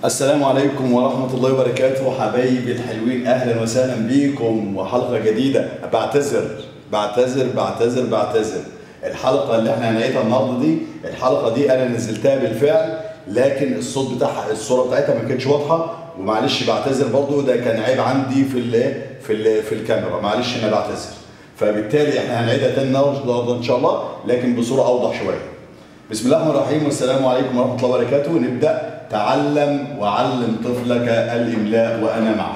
السلام عليكم ورحمة الله وبركاته حبايبي الحلوين أهلا وسهلا بيكم وحلقة جديدة بعتذر بعتذر بعتذر بعتذر الحلقة اللي احنا هنعيدها النهاردة دي الحلقة دي أنا نزلتها بالفعل لكن الصوت بتاعها الصورة بتاعتها ما كانتش واضحة ومعلش بعتذر برضو ده كان عيب عندي في ال في ال في الكاميرا معلش أنا بعتذر فبالتالي احنا هنعيدها تاني النهارده ان شاء الله لكن بصورة أوضح شوية بسم الله الرحمن الرحيم والسلام عليكم ورحمة الله وبركاته نبدأ تعلم وعلم طفلك الإملاء وأنا معك.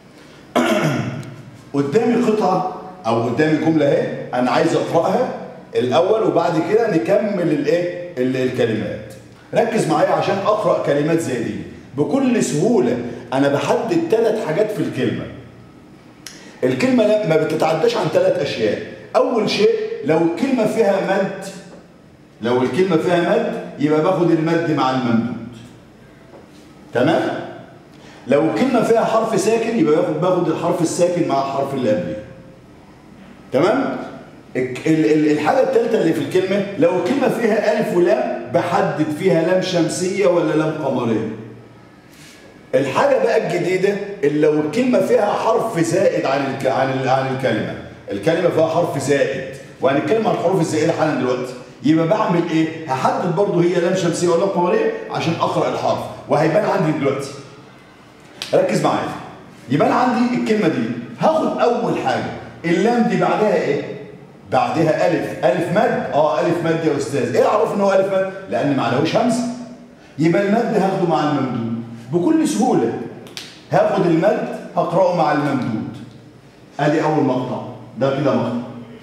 قدامي قطعة أو قدامي جملة أهي أنا عايز أقرأها الأول وبعد كده نكمل الإيه؟ ال- الكلمات. ركز معايا عشان أقرأ كلمات زي دي. بكل سهولة أنا بحدد ثلاث حاجات في الكلمة. الكلمة لا- ما بتتعداش عن ثلاث أشياء. أول شيء لو الكلمة فيها مد لو الكلمة فيها مد يبقى باخد المد مع الممدود. تمام؟ لو الكلمة فيها حرف ساكن يبقى باخد باخد الحرف الساكن مع الحرف اللي قبليه. تمام؟ الك- ال- ال- الحاجة الثالثة اللي في الكلمة لو الكلمة فيها ألف ولام بحدد فيها لام شمسية ولا لام قمرية. الحاجة بقى الجديدة اللي لو الكلمة فيها حرف زائد عن الك... عن ال... عن الكلمة، الكلمة فيها حرف زائد وهنتكلم عن الحروف الزائدة حالا دلوقتي. يبقى بعمل ايه؟ هحدد برضه هي لام شمسية ولا لام قمرية عشان اقرا الحرف وهيبان عندي دلوقتي. ركز معايا. يبان عندي الكلمة دي هاخد أول حاجة اللام دي بعدها ايه؟ بعدها ألف، ألف مد؟ اه ألف مد يا أستاذ، إيه أعرف إن هو ألف مد؟ لأن ما عليهوش همزة. يبقى المد هاخده مع الممدود بكل سهولة هاخد المد هقرأه مع الممدود ادي اول مقطع ده كده مقطع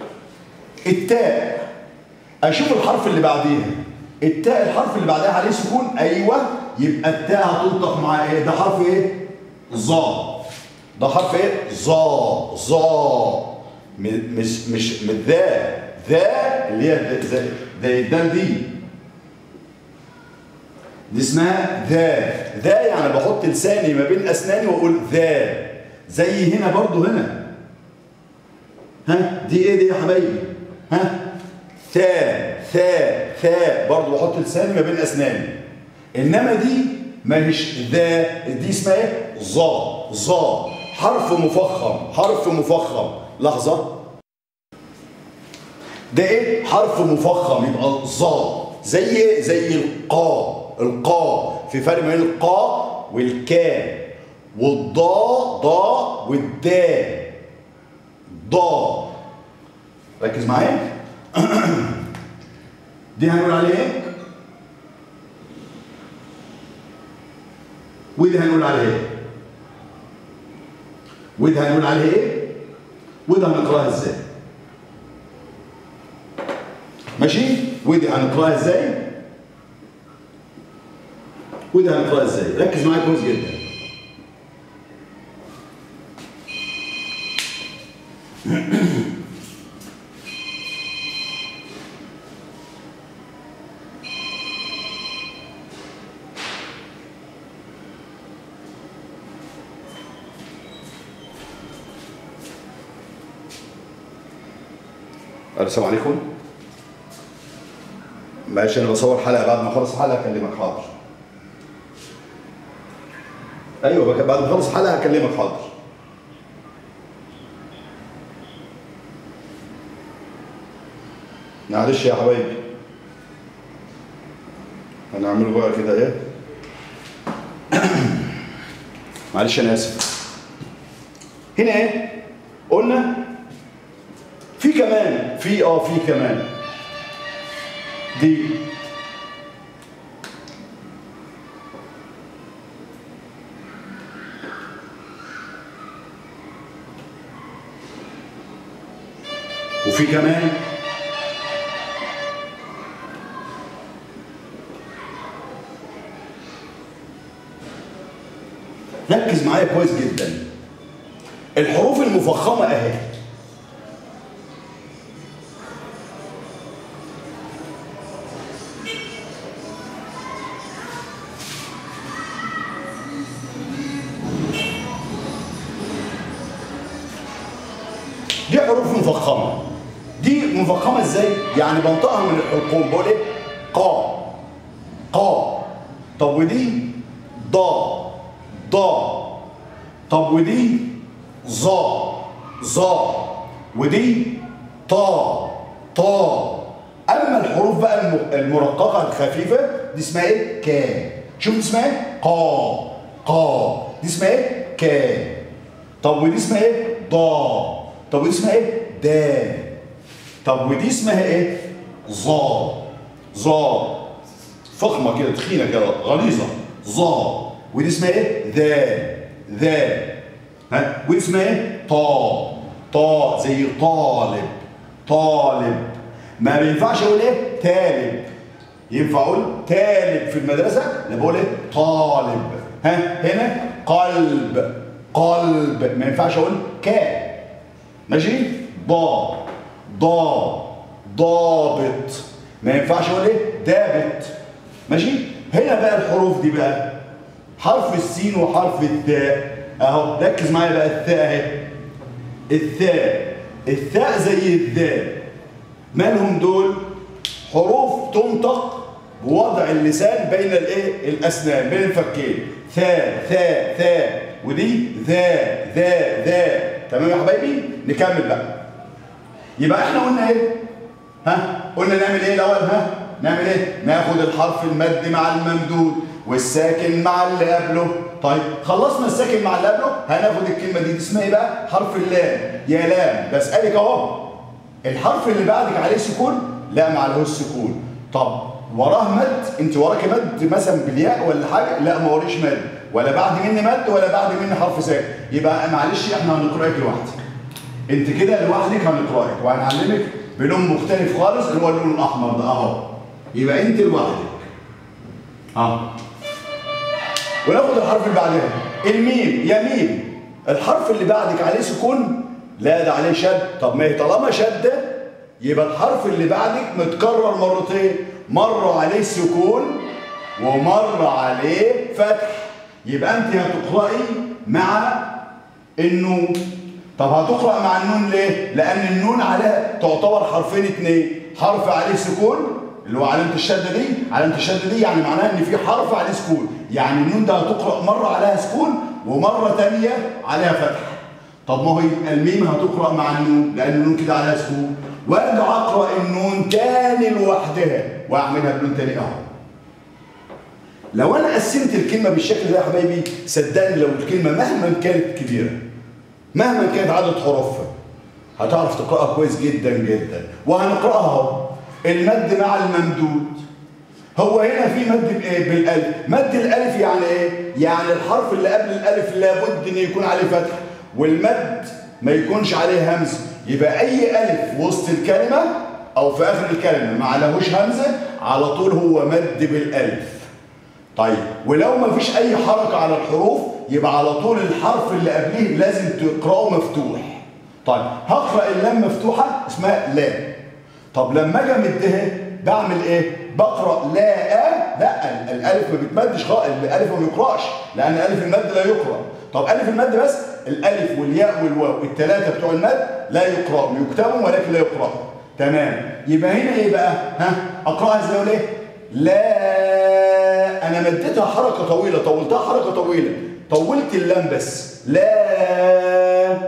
التاء اشوف الحرف اللي بعديها التاء الحرف اللي بعدها عليه سكون ايوه يبقى التاء هتنطق مع ايه ده حرف ايه ظا ده حرف ايه ظا ظا م- مش مش مش ذا ذا اللي هي ذا- ذا- زي الدال دي دي اسمها ذا ذا يعني بحط لساني ما بين اسناني واقول ذا زي هنا برضو هنا ها دي ايه دي يا حبايبي ها ثا ثا ثا برضو بحط لساني ما بين اسناني انما دي ماهيش ذا دي اسمها ايه ظا ظا حرف مفخم حرف مفخم لحظه ده ايه حرف مفخم يبقى ظا زي ايه زي القا القا في فرق بين القا والكا والضا ضا والدا ضا ركز معايا دي هنقول عليها ايه ودي هنقول عليها ايه ودي هنقول عليها ايه وده هنقراها ازاي ماشي ودي هنقراها ازاي ودي هنقراها ازاي ركز معايا كويس جدا السلام عليكم معلش انا بصور حلقه بعد ما اخلص الحلقه اكلمك حاضر ايوه بك- بعد ما اخلص الحلقه هكلمك حاضر معلش يا حبايبي هنعمله بقى كده ايه معلش انا اسف هنا ايه قلنا في كمان في اه في كمان دي وفي كمان ركز معايا كويس جدا الحروف المفخمه اهي دي حروف مفخمه دي مفخمه ازاي يعني بنطقها من الحلقوم بقول ايه قا قا طب ودي ضا ضا طب ودي ظا ظا ودي طا طا اما الحروف بقى الم- المرققه الخفيفه دي اسمها ايه كا شوف دي اسمها ايه قا قا دي اسمها ايه كا طب ودي اسمها ايه ضا طب ودي اسمها ايه دا طب ودي اسمها ايه ظا ظا فخمه كده تخينه كده غليظه ظا ودي اسمها ايه ذا ذا ها ودي اسمها ايه طا طا زي طالب طالب ما بينفعش اقول ايه طالب ينفع اقول طالب في المدرسه لا بقول ايه طالب ها هنا قلب قلب ما ينفعش اقول كا ماشي ضا ضا ضابط ما ينفعش اقول ايه دابت ماشي هنا بقى الحروف دي بقى حرف السين وحرف الثاء اهو ركز معايا بقى الثاء اهي الثاء الثاء زي الذال مالهم دول حروف تنطق بوضع اللسان بين الايه الاسنان بين الفكين ثاء ثاء ثاء ودي ذا ذا ذا تمام يا حبايبي نكمل بقى يبقى احنا قلنا ايه ها قلنا نعمل ايه الاول ها نعمل ايه ناخد الحرف المد مع الممدود والساكن مع اللي قبله طيب خلصنا الساكن مع اللي قبله هناخد الكلمه دي, دي اسمها ايه بقى حرف اللام يا لام بسالك اهو الحرف اللي بعدك عليه سكون لا ما عليهوش سكون طب وراه مد انت وراك مد مثلا بالياء ولا حاجه لا ما وريش مد ولا بعد مني مد ولا بعد مني حرف ساكن يبقى معلش احنا هنقراك لوحدك انت كده لوحدك هنقراك وهنعلمك بلون مختلف خالص اللي هو اللون الاحمر ده اهو يبقى انت لوحدك اه وناخد الحرف اللي بعدها الميم يا ميم الحرف اللي بعدك عليه سكون لا ده عليه شد طب ما هي طالما شده يبقى الحرف اللي بعدك متكرر مرتين مره عليه سكون ومره عليه فتح يبقى انت هتقراي مع النون طب هتقرا مع النون ليه لان النون عليها تعتبر حرفين اتنين حرف عليه سكون اللي هو علامه الشده دي علامه الشده دي يعني معناها ان في حرف عليه سكون يعني النون ده هتقرا مره عليها سكون ومره ثانيه عليها فتح طب ما هو يبقى الميم هتقرا مع النون لان النون كده عليها سكون وارجع اقرا النون تاني لوحدها واعملها بلون تاني اهو لو انا قسمت الكلمه بالشكل ده يا حبايبي صدقني لو الكلمه مهما كانت كبيره مهما كانت عدد حروفها هتعرف تقراها كويس جدا جدا وهنقراها اهو المد مع الممدود هو هنا في مد بايه بالالف مد الالف يعني ايه يعني الحرف اللي قبل الالف لابد ان يكون عليه فتح والمد ما يكونش عليه همزه يبقى اي الف وسط الكلمه او في اخر الكلمه ما عليهوش همزه على طول هو مد بالالف طيب ولو ما فيش اي حركه على الحروف يبقى على طول الحرف اللي قبليه لازم تقراه مفتوح طيب هقرا اللام مفتوحه اسمها لا طب لما اجي امدها بعمل ايه بقرا لا آ لا الالف ما بيتمدش خالص الالف ما بيقراش لان الف المد لا يقرا طب الف المد بس الالف والياء والواو الثلاثه بتوع المد لا يقرأوا يكتبوا ولكن لا يقرأوا تمام يبقى هنا ايه بقى ها اقراها ازاي ولا ايه لا انا مديتها حركه طويله طولتها حركه طويله طولت اللام بس لا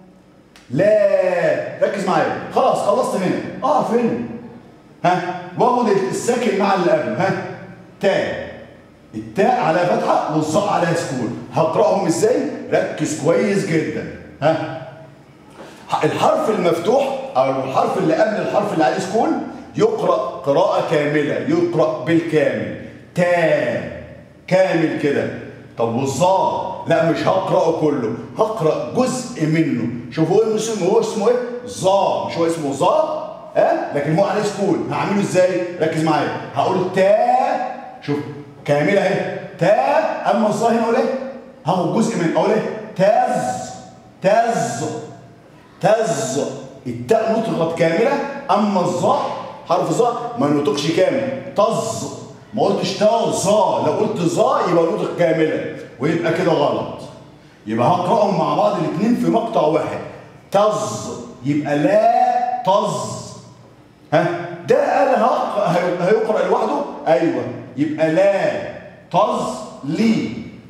لا ركز معايا خلاص خلصت هنا اه فين ها واخد الساكن مع اللي قبله ها تاء التاء على فتحه والظاء عليها سكون هقراهم ازاي ركز كويس جدا ها الحرف المفتوح او الحرف اللي قبل الحرف اللي عليه سكون يقرا قراءه كامله يقرا بالكامل تاء كامل كده طب والظاء لا مش هقراه كله هقرا جزء منه شوف هو اسمه هو اسمه ايه ظا مش هو اسمه ظا ها أه؟ لكن هو عليه سكون هعمله ازاي ركز معايا هقول تاء شوف كامله اهي تاء اما الظا هنا اقول ايه هاخد جزء من اقول ايه تز تز تز التاء نطقت كامله اما الظاء حرف ظاء ما نطقش كامل تز ما قلتش تا ظا لو قلت ظا يبقى نطق كاملا ويبقى كده غلط يبقى هقراهم مع بعض الاثنين في مقطع واحد تز يبقى لا تز ها ده قال هيقرا لوحده ايوه يبقى لا تز لي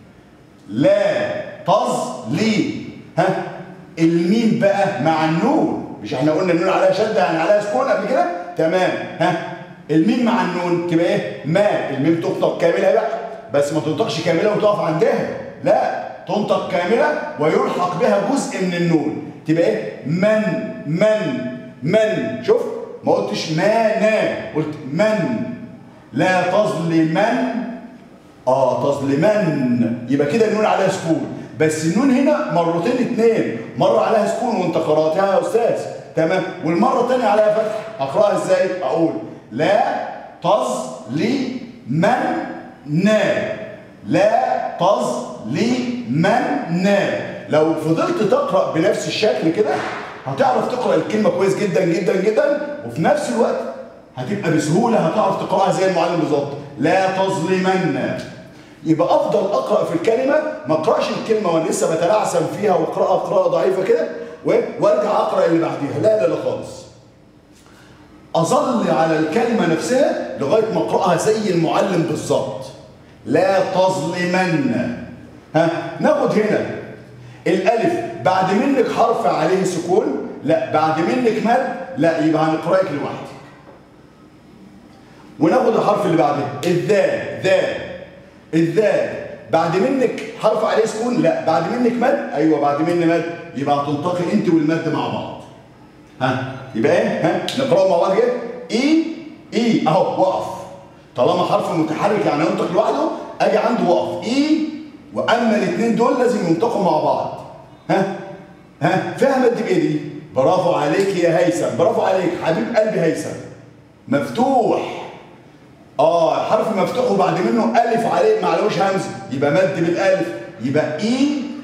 لا تظلي ها الميم بقى مع النون مش احنا قلنا النون عليها شده يعني عليها سكون قبل كده تمام ها الميم مع النون تبقى ايه ما الميم تنطق كامله بقى بس ما تنطقش كامله وتقف عندها لا تنطق كامله ويلحق بها جزء من النون تبقى ايه من من من شوف ما قلتش ما نا قلت من لا تظلمن اه تظلمن يبقى كده النون عليها سكون بس النون هنا مرتين اتنين مره عليها سكون وانت قراتها يا استاذ تمام والمره الثانيه عليها فتح اقراها ازاي اقول لا تظلمن لا تظلمن لو فضلت تقرا بنفس الشكل كده هتعرف تقرا الكلمه كويس جدا جدا جدا وفي نفس الوقت هتبقى بسهوله هتعرف تقراها زي المعلم بالظبط لا تظلمن يبقى افضل اقرا في الكلمه ما اقراش الكلمه وانا لسه بتلعثم فيها واقراها قراءه ضعيفه كده وارجع اقرا اللي بعديها لا لا لا خالص اظل على الكلمه نفسها لغايه ما اقراها زي المعلم بالظبط لا تظلمن ها ناخد هنا الالف بعد منك حرف عليه سكون لا بعد منك مد لا يبقى هنقراك لوحدك وناخد الحرف اللي بعده الذال ذال الذال بعد منك حرف عليه سكون لا بعد منك مد ايوه بعد مني مد يبقى هتنطقي انت والمد مع بعض ها يبقى ايه ها نقراه مع بعض كده اي اي اهو وقف طالما حرف متحرك يعني ينطق لوحده اجي عنده وقف اي واما الاثنين دول لازم ينطقوا مع بعض ها ها فيها مد بايه دي برافو عليك يا هيثم برافو عليك حبيب قلبي هيثم مفتوح اه حرف مفتوح وبعد منه الف عليه معلوش همزه يبقى مد بالالف يبقى اي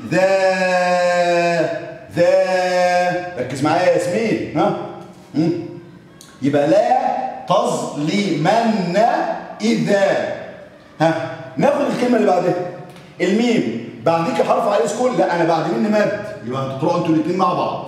ذا ذا ركز معايا يا ياسمين ها مم. يبقى لا تظلمن اذا ها ناخد الكلمه اللي بعدها الميم بعديك حرف عليه سكون لا انا بعد مني مد يبقى هتقراوا انتوا الاثنين مع بعض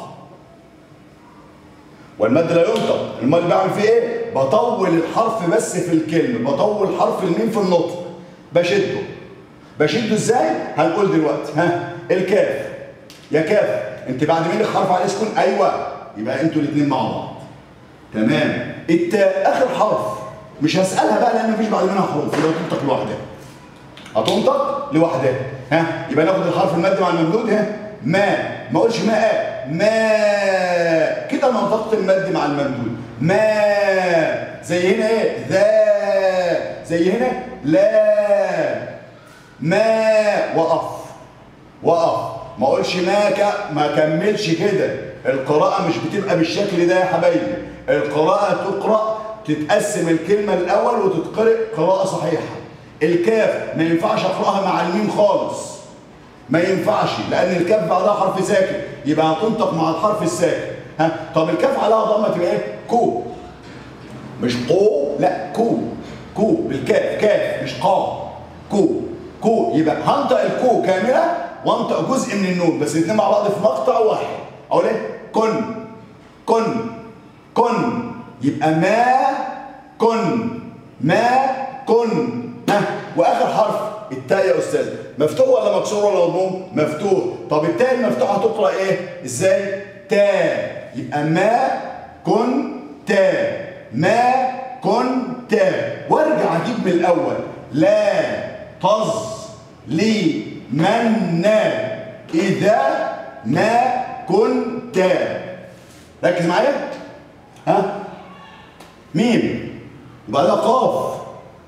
والمد لا ينطق المد بعمل فيه ايه بطول الحرف بس في الكلمه بطول حرف الميم في النطق بشده بشده ازاي هنقول دلوقتي ها الكاف يا كاف انت بعد منك حرف عليه سكون ايوه يبقى انتوا الاثنين مع بعض تمام التاء اخر حرف مش هسالها بقى لان مفيش بعد منها حروف يبقى تنطق لوحدها هتنطق لوحدها ها يبقى ناخد الحرف المد مع الممدود ها ما ما اقولش ما ما كده انا نطقت المد مع الممدود ما زي هنا ايه ذا زي هنا لا ما وقف وقف ما اقولش ما ك... ما كملش كده القراءة مش بتبقى بالشكل ده يا حبايبي القراءة تقرأ تتقسم الكلمة الأول وتتقرأ قراءة صحيحة الكاف ما ينفعش أقرأها مع الميم خالص ما ينفعش لأن الكاف بعدها حرف ساكن يبقى هتنطق مع الحرف الساكن ها طب الكاف عليها ضمة تبقى إيه؟ كو مش قو لا كو كو بالكاف كاف مش قا كو كو يبقى هنطق الكو كاملة وانطق جزء من النون بس الاثنين مع بعض في مقطع واحد اقول ايه كن كن كن يبقى ما كن ما كن ها واخر حرف التاء يا استاذ مفتوح ولا مكسور ولا مضموم مفتوح طب التاء المفتوحه تقرا ايه ازاي تاء يبقى ما كن تاء ما كن تاء وارجع اجيب من الاول لا تظ لي من إذا ما كنت ركز معايا ها ميم وبعدها قاف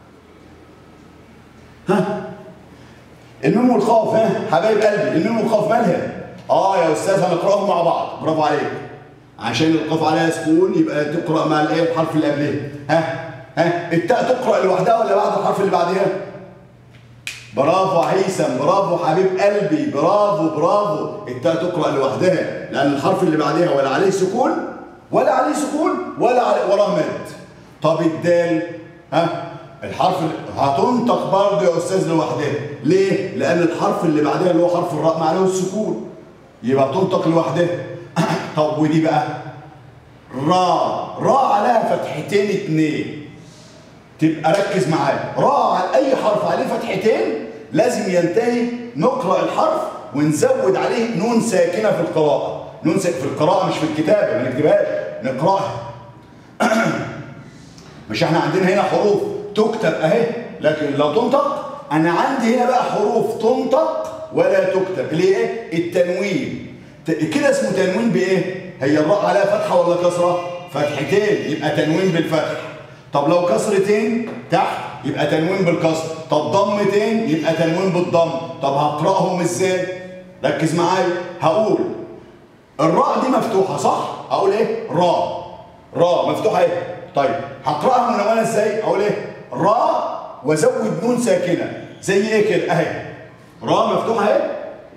ها الميم والقاف ها حبايب قلبي الميم والقاف مالها اه يا استاذ هنقراهم مع بعض برافو عليك عشان القاف عليها سكون يبقى تقرا مع الايه الحرف اللي قبلها ها ها التاء تقرا لوحدها ولا بعد الحرف اللي بعدها برافو هيثم برافو حبيب قلبي برافو برافو التاء تقرا لوحدها لان الحرف اللي بعدها ولا عليه سكون ولا عليه سكون ولا عليه وراه مد طب الدال ها الحرف اللي هتنطق برضه يا استاذ لوحدها ليه لان الحرف اللي بعدها اللي هو حرف الراء ما عليه السكون يبقى تنطق لوحدها طب ودي بقى را را عليها فتحتين اتنين تبقى ركز معايا را على اي حرف عليه فتحتين لازم ينتهي نقرأ الحرف ونزود عليه نون ساكنة في القراءة نون ساكنة في القراءة مش في الكتابة ما نكتبهاش نقرأها مش احنا عندنا هنا حروف تكتب اهي لكن لا تنطق انا عندي هنا بقى حروف تنطق ولا تكتب اللي هي ايه التنوين ت- كده اسمه تنوين بايه هي الراء عليها فتحه ولا كسره فتحتين يبقى تنوين بالفتح طب لو كسرتين تحت يبقى تنوين بالكسر طب ضمتين يبقى تنوين بالضم طب هقراهم ازاي ركز معايا هقول الراء دي مفتوحه صح اقول ايه راء راء مفتوحه ايه طيب هقراها منونه ازاي اقول ايه راء وازود نون ساكنه زي ايه كده اهي راء مفتوحه اهي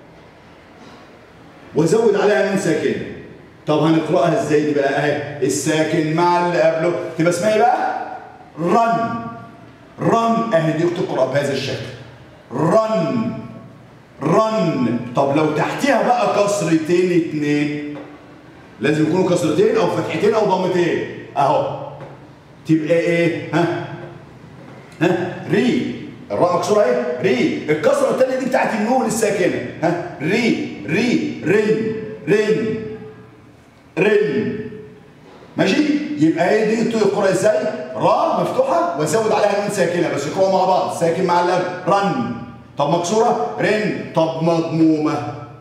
وازود عليها نون ساكنه طب هنقراها ازاي دي بقى اهي الساكن مع اللي قبله تبقى اسمها ايه بقى رن رن اهي دي تقرا بهذا الشكل رن رن طب لو تحتها بقى كسرتين اتنين لازم يكونوا كسرتين او فتحتين او ضمتين اهو تبقى ايه ها ها ري الراء مكسوره اهي ري الكسره الثانيه دي بتاعت النون الساكنه ها ري ري رن رن رن ماشي يبقى هي دي تقرا ازاي راء مفتوحه وازود عليها نون ساكنه بس يقراوا مع بعض ساكن مع اللب رن طب مكسوره رن طب مضمومه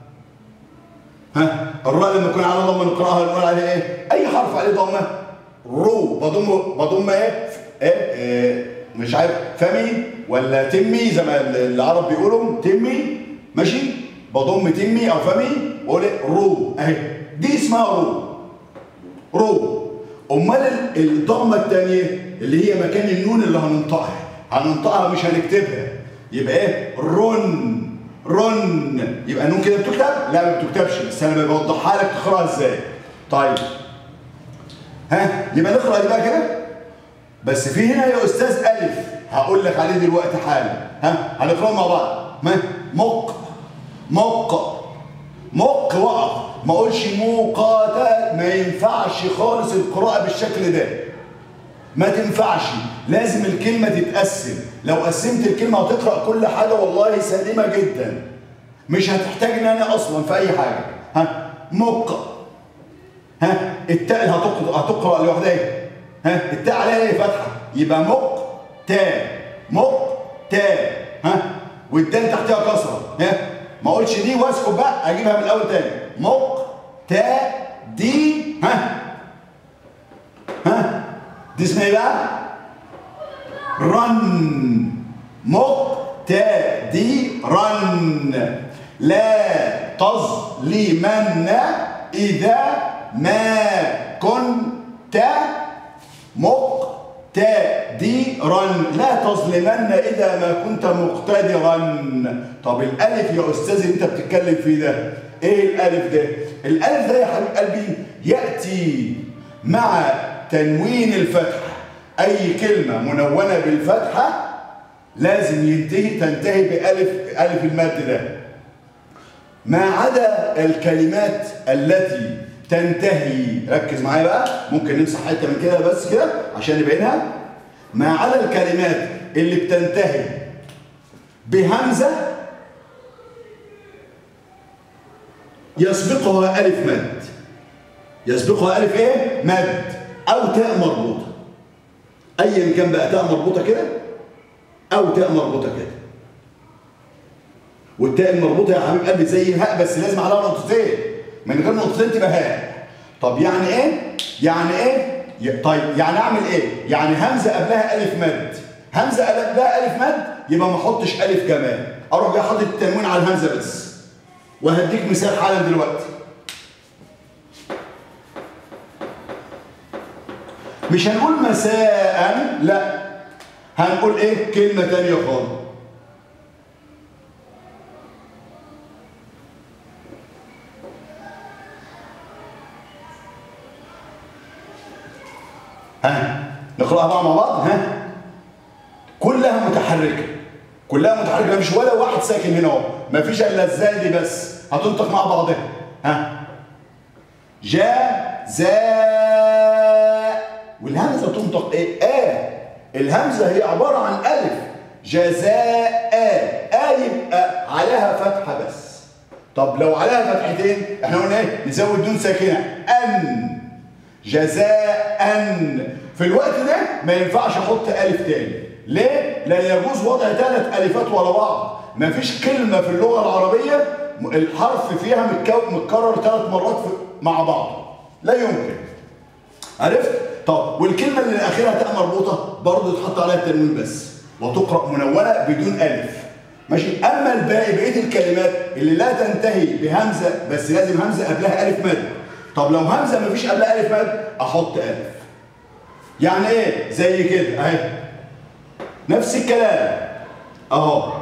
ها الراء لما يكون على ضمه نقراها نقول عليها ايه اي حرف عليه ضمه رو بضم بضم ايه ايه, إيه مش عارف فمي ولا تمي زي ما العرب بيقولوا تمي ماشي بضم تمي او فمي واقول إيه؟ رو اهي دي اسمها رو رو امال ال- الضمه الثانيه اللي هي مكان النون اللي هننطقها هننطقها مش هنكتبها يبقى ايه رن رن يبقى النون كده بتكتب لا ما بتكتبش بس انا بوضحها لك تقراها ازاي طيب ها يبقى نقرا دي بقى كده بس في هنا يا استاذ الف هقول لك عليه دلوقتي حالا ها هنقراه مع بعض ما مق مق مق وقف ما اقولش موقاتا ما ينفعش خالص القراءه بالشكل ده ما تنفعش لازم الكلمه تتقسم لو قسمت الكلمه هتقرا كل حاجه والله سليمه جدا مش هتحتاجني انا اصلا في اي حاجه ها مق ها التاء اللي هتقرا هتقرا لوحدها ايه ها التاء عليها ايه فتحه يبقى مق تاء مق تاء ها والدال تحتها كسره ها ما اقولش دي واسكت بقى اجيبها من الاول تاني مق تاء دي ها ها دي اسمها ايه بقى رن مقتدرا لا تظلمن إذا ما كنت مقتدرا لا تظلمن إذا ما كنت مقتدرا طب الألف يا أستاذ اللي أنت بتتكلم فيه ده إيه الألف ده؟ الألف ده يا حبيب قلبي يأتي مع تنوين الفتحة أي كلمة منونة بالفتحة لازم ينتهي تنتهي بألف ألف المد ده ما عدا الكلمات التي تنتهي ركز معايا بقى ممكن نمسح حته من كده بس كده عشان نبينها ما عدا الكلمات اللي بتنتهي بهمزه يسبقها الف مد يسبقها الف ايه مد او تاء مربوطه ايا كان بقى تاء مربوطه كده او تاء مربوطه كده والتاء المربوطه يا حبيب قلبي زي الهاء بس لازم عليها نقطتين من غير نقطتين تبقى هاء طب يعني ايه يعني ايه ي- طيب يعني اعمل ايه يعني همزه قبلها الف مد همزه قبلها الف مد يبقى ما احطش الف كمان اروح جاي حاطط التنوين على الهمزه بس وهديك مثال حالا دلوقتي مش هنقول مساء لا هنقول ايه كلمه تانية خالص ها نقراها بقى مع بعض ها كلها متحركه كلها متحركه مفيش ولا واحد ساكن هنا اهو مفيش الا الزاي دي بس هتنطق مع بعضها ها جاء زاء والهمزه تنطق ايه اه الهمزه هي عباره عن الف جزاء آ يبقى عليها فتحه بس طب لو عليها فتحتين احنا قلنا ايه نزود نون ساكنه ان جزاء في الوقت ده ما ينفعش احط الف تاني ليه لا يجوز وضع ثلاث الفات ورا بعض ما فيش كلمه في اللغه العربيه الحرف فيها متكو- متكرر ثلاث مرات في مع بعض لا يمكن عرفت طب والكلمه اللي اخرها تاء مربوطه برضه تحط عليها التنوين بس وتقرا منونه بدون الف ماشي اما الباقي بقيه الكلمات اللي لا تنتهي بهمزه بس لازم همزه قبلها الف مد طب لو همزه ما فيش قبلها الف مد احط الف يعني ايه زي كده اهي نفس الكلام اهو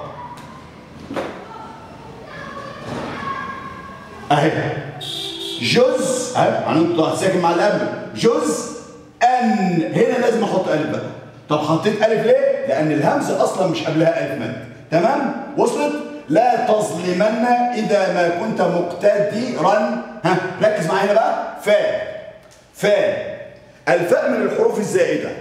اهي جزء اهي هنطلع ساكن مع القبل جزء ان هنا لازم احط الف بقى طب حطيت الف ليه لان الهمزه اصلا مش قبلها الف مد تمام وصلت لا تظلمن اذا ما كنت مقتدرا ها ركز معايا هنا بقى فاء فاء الفاء من الحروف الزائده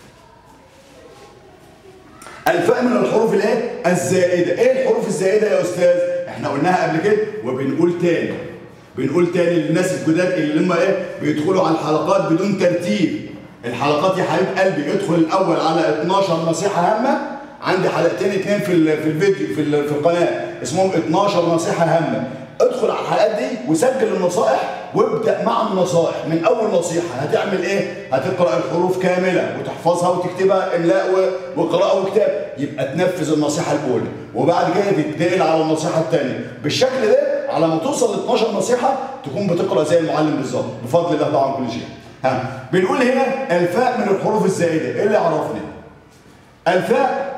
الفاء من الحروف الايه الزائده ايه الحروف الزائده يا استاذ احنا قلناها قبل كده وبنقول تاني بنقول تاني للناس الجداد اللي هم ايه بيدخلوا على الحلقات بدون ترتيب الحلقات يا حبيب قلبي ادخل الاول على 12 نصيحه هامه عندي حلقتين اتنين في ال- في الفيديو في ال- في القناه اسمهم 12 نصيحه هامه ادخل على الحلقات دي وسجل النصائح وابدا مع النصائح من اول نصيحه هتعمل ايه هتقرا الحروف كامله وتحفظها وتكتبها املاء و- وقراءه وكتاب يبقى تنفذ النصيحه الاولى وبعد كده تتنقل على النصيحه الثانيه بالشكل ده على ما توصل ل 12 نصيحه تكون بتقرا زي المعلم بالظبط بفضل الله طبعا كل شيء ها بنقول هنا الفاء من الحروف الزائده ايه اللي عرفني الفاء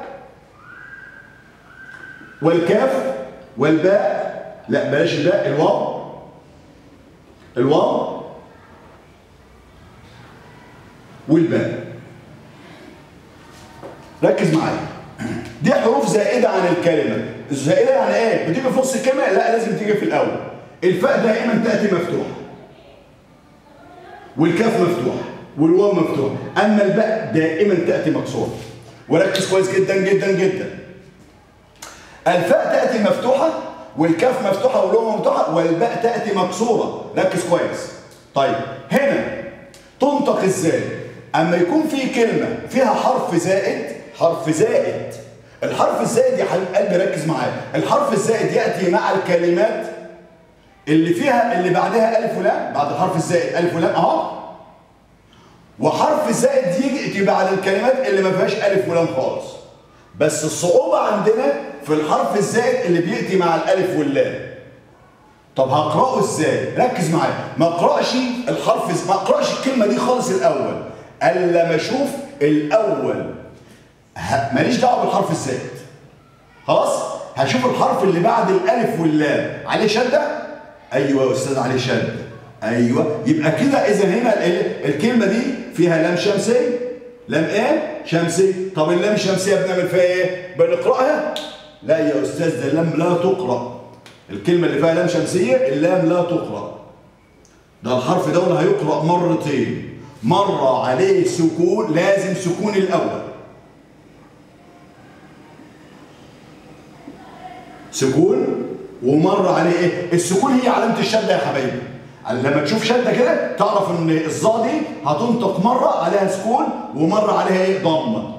والكاف والباء لا بلاش الباء الواو الواو والباء ركز معايا دي حروف زائده عن الكلمه الزائده يعني ايه بتيجي في نص الكلمه لا لازم تيجي في الاول الفاء دائما تاتي مفتوحه والكاف مفتوح والواو مفتوح اما الباء دائما تاتي مكسوره وركز كويس جدا جدا جدا الفاء تاتي مفتوحه والكاف مفتوحه والواو مفتوحه والباء تاتي مكسوره ركز كويس طيب هنا تنطق ازاي اما يكون في كلمه فيها حرف زائد حرف زائد الحرف الزائد يا حبيب قلبي ركز معايا الحرف الزائد ياتي مع الكلمات اللي فيها اللي بعدها الف ولام بعد الحرف الزائد الف ولام اهو وحرف زائد يجي بعد الكلمات اللي ما فيهاش الف ولام خالص بس الصعوبه عندنا في الحرف الزائد اللي بياتي مع الالف واللام طب هقراه ازاي ركز معايا ما اقراش الحرف ما اقراش الكلمه دي خالص الاول الا ما اشوف الاول ه- ماليش دعوه بالحرف الزائد خلاص هشوف الحرف اللي بعد الالف واللام عليه شده ايوه يا استاذ عليه شده ايوه يبقى كده اذا هنا ال- الكلمه دي فيها لام شمسيه لام ايه شمسيه طب اللام الشمسيه بنعمل فيها ايه بنقراها لا يا استاذ ده اللام لا تقرا الكلمه اللي فيها لام شمسيه اللام لا تقرا ده الحرف ده اللي هيقرا مرتين مره عليه سكون لازم سكون الاول سكون ومر عليه ايه؟ السكون هي علامه الشده يا حبايبي. لما تشوف شده كده تعرف ان الظا دي هتنطق مره عليها سكون ومره عليها ايه؟ ضمه.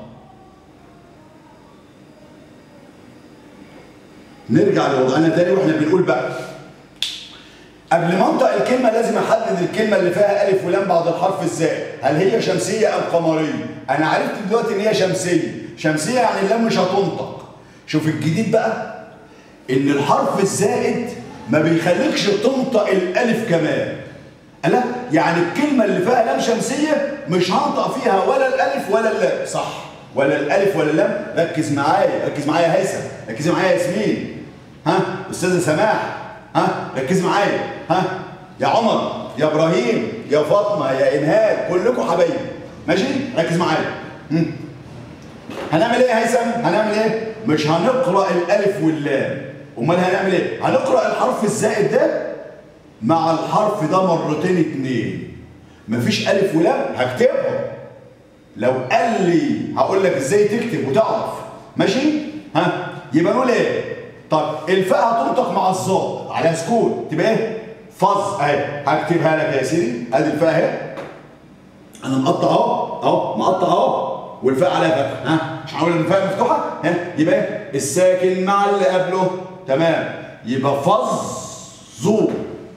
نرجع لوضعنا تاني واحنا بنقول بقى قبل ما انطق الكلمه لازم احدد الكلمه اللي فيها الف ولام بعد الحرف الزائد هل هي شمسيه ام قمريه انا عرفت دلوقتي ان هي شمسيه شمسيه يعني اللام مش هتنطق شوف الجديد بقى ان الحرف الزائد ما بيخليكش تنطق الالف كمان لا يعني الكلمه اللي فيها لام شمسيه مش هنطق فيها ولا الالف ولا اللام صح ولا الالف ولا اللام ركز معايا ركز معايا يا هيثم ركز معايا يا ياسمين ها استاذه سماح ها ركز معايا ها يا عمر يا ابراهيم يا فاطمه يا انهال كلكم حبايبي ماشي ركز معايا مم. هنعمل ايه يا هيثم هنعمل ايه مش هنقرا الالف واللام امال هنعمل ايه هنقرا الحرف الزائد ده مع الحرف ده مرتين اتنين مفيش الف ولام هكتبهم لو قال لي هقول لك ازاي تكتب وتعرف ماشي ها يبقى نقول ايه طب الفاء هتنطق مع الظاء عليها سكون تبقى ايه فظ اهي هكتبها لك يا سيدي ادي الفاء اهي انا مقطع اهو اهو مقطع اهو والفاء عليها فتحه ها مش هنقول ان الفاء مفتوحه ها يبقى ايه الساكن مع اللي قبله تمام يبقى فظوا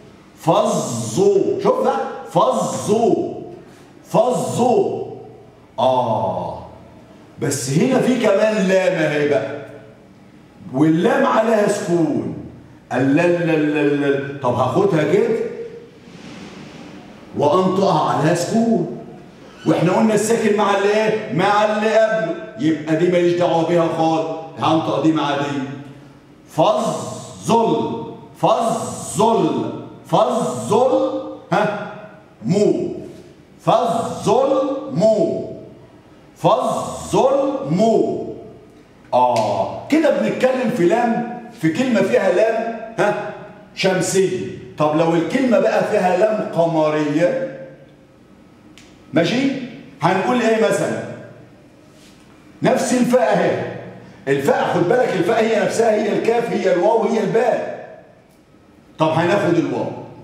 فظوا شوف ده فظوا فظوا اه بس هنا في كمان لام اهي بقى واللام عليها سكون اللل طب هاخدها كده وانطقها عليها سكون واحنا قلنا الساكن مع اللي ايه مع اللي قبله يبقى دي ماليش دعوه بيها خالص هنطق دي مع دي فظل فظل فظل ها مو فظل مو فظل مو اه كده بنتكلم في لام في كلمه فيها لام ها شمسيه طب لو الكلمه بقى فيها لام قمريه ماشي هنقول ايه مثلا نفس الفاء اهي الفاء خد بالك الفاء هي نفسها هي الكاف هي الواو هي الباء طب هناخد الواو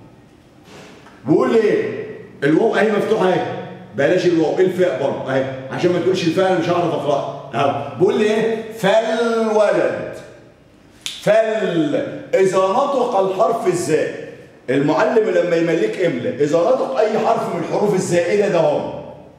بقول ايه الواو اهي مفتوحه اهي بلاش الواو الفاء برضه اهي عشان ما تقولش الفاء انا مش هعرف اقراها اهو بقول لي ايه فالولد فل اذا نطق الحرف الزائد المعلم لما يملك املا اذا نطق اي حرف من الحروف الزائده ده هم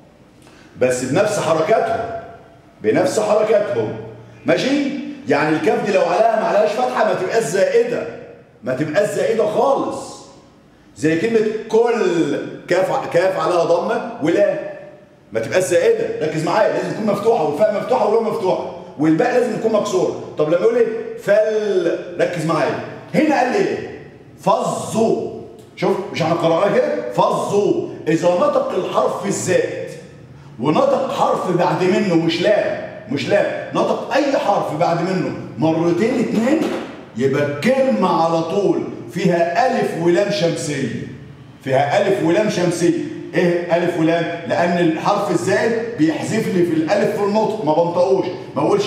بس بنفس حركاتهم بنفس حركاتهم ماشي يعني الكاف دي لو عليها ما عليهاش فتحه ما تبقاش زائده ما تبقاش زائده خالص زي كلمه كل كاف كاف عليها ضمه ولا ما تبقاش زائده ركز معايا لازم تكون مفتوحه والفاء مفتوحه والواو مفتوحه والباء لازم تكون مكسوره طب لما يقول ايه فل ركز معايا هنا قال لي ايه فظوا شوف مش احنا قرأناها كده فظوا اذا نطق الحرف الزائد ونطق حرف بعد منه مش لام مش لام نطق اي حرف بعد منه مرتين اتنين يبقى الكلمه على طول فيها الف ولام شمسيه فيها الف ولام شمسيه ايه الف ولام لان الحرف الزائد بيحذف لي في الالف في النطق ما بنطقوش ما اقولش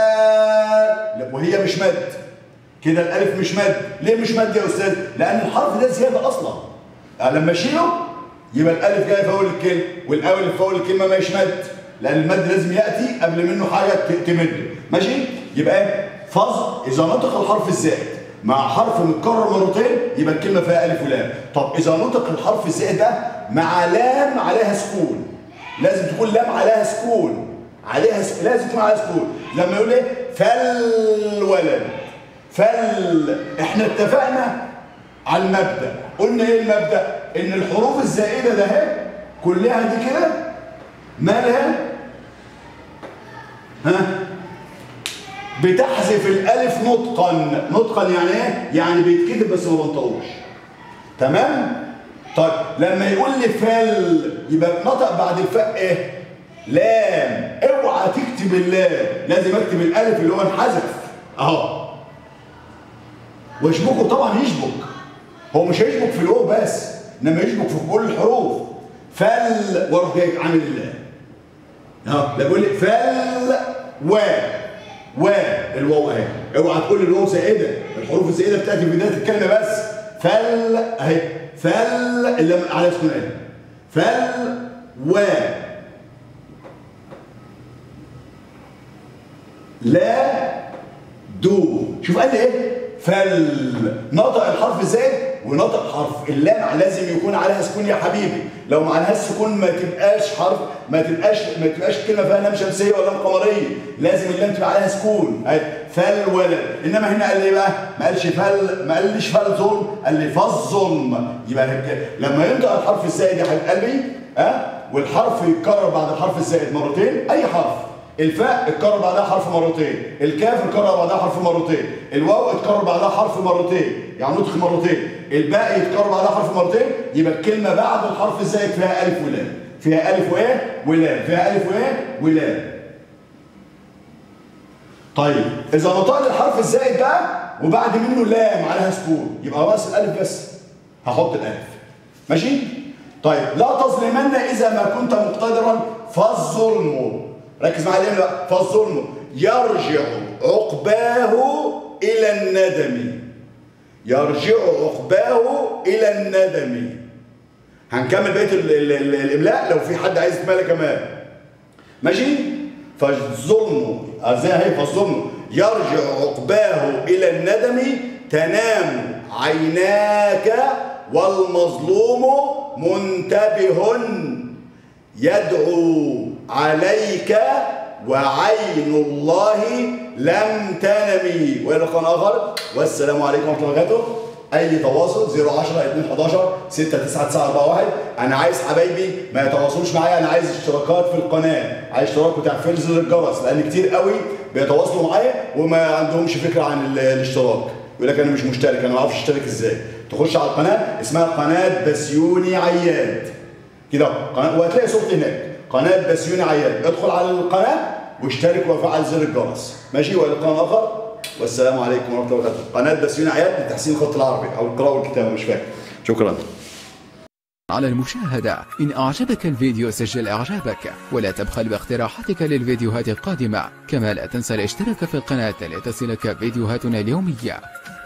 فا وهي مش مد كده الالف مش مد ليه مش مد يا استاذ لان الحرف ده زياده اصلا يعني لما اشيله يبقى الالف جاي في اول الكلمه والالف في اول الكلمه مش مد لان المد لازم ياتي قبل منه حاجه تمد ماشي يبقى ايه فظ اذا نطق الحرف الزائد مع حرف متكرر مرتين يبقى الكلمه فيها الف ولام طب اذا نطق الحرف الزائد ده مع لام عليها سكون لازم تكون لام عليها سكون عليها س... لازم تكون عليها سكون لما يقول ايه فالولد فال احنا اتفقنا على المبدا قلنا ايه المبدا ان الحروف الزائده ده اهي كلها دي كده مالها ها بتحذف الالف نطقا نطقا يعني ايه يعني بيتكتب بس ما بنطقوش تمام طيب لما يقول لي فل يبقى نطق بعد الفاء ايه لام اوعى تكتب اللام لازم اكتب الالف اللي هو انحذف اهو واشبكه طبعا يشبك هو مش هيشبك في الواو بس انما يشبك في كل الحروف فل واروح جاي عامل اللام اهو لا بيقول لي فل و و الواو اهي اوعى تقول الواو زائده الحروف الزائده بتاتي في بدايه الكلمه بس فل اهي فل اللام على سكون اهي فل و لا دو شوف قال لي ايه فل نطق الحرف زائد ونطق حرف اللام لازم يكون عليها سكون يا حبيبي لو ما عليهاش سكون ما تبقاش حرف ما تبقاش ما تبقاش كلمه فيها لام شمسيه ولا لام قمريه لازم اللام تبقى عليها سكون فل ولد انما هنا قال لي بقى ما قالش فل ما قاليش فل ظلم قال لي فظلم يبقى لما ينطق الحرف الزائد يا حبيب قلبي ها أه؟ والحرف يتكرر بعد الحرف الزائد مرتين اي حرف الفاء اتكرر بعدها حرف مرتين الكاف اتكرر بعدها حرف مرتين الواو اتكرر بعدها حرف مرتين يعني نطق مرتين الباء يتكرر بعدها حرف مرتين يبقى الكلمه بعد الحرف الزائد فيها الف ولام فيها الف وايه ولام فيها الف وايه ولام طيب اذا نطقت الحرف الزائد بقى وبعد منه لام عليها سكون يبقى راس الالف بس هحط الالف ماشي طيب لا تظلمن اذا ما كنت مقتدرا فالظلم ركز معايا بقى فالظلم يرجع عقباه إلى الندم يرجع عقباه إلى الندم هنكمل بقية ال- ال- ال- الإملاء لو في حد عايز يتملى كمان ماشي فالظلم ازاي هي فالظلم يرجع عقباه الى الندم تنام عيناك والمظلوم منتبه يدعو عليك وعين الله لم تنمي والى لقاء اخر والسلام عليكم ورحمه الله وبركاته اي تواصل 010 211 69941 انا عايز حبايبي ما يتواصلوش معايا انا عايز اشتراكات في القناه عايز اشتراك وتفعيل زر الجرس لان كتير قوي بيتواصلوا معايا وما عندهمش فكره عن ال- الاشتراك يقول لك انا مش مشترك انا ما اعرفش اشترك ازاي تخش على القناه اسمها قناه بسيوني عياد كده قناه وهتلاقي صورتي هناك قناه بسيوني عياد ادخل على القناه واشترك وفعل زر الجرس ماشي والى لقاء اخر والسلام عليكم ورحمه الله وبركاته قناه بسيوني عياد لتحسين الخط العربي او القراءه والكتابه مش فاكر شكرا على المشاهدة إن أعجبك الفيديو سجل إعجابك ولا تبخل باقتراحاتك للفيديوهات القادمة كما لا تنسى الاشتراك في القناة لتصلك فيديوهاتنا اليومية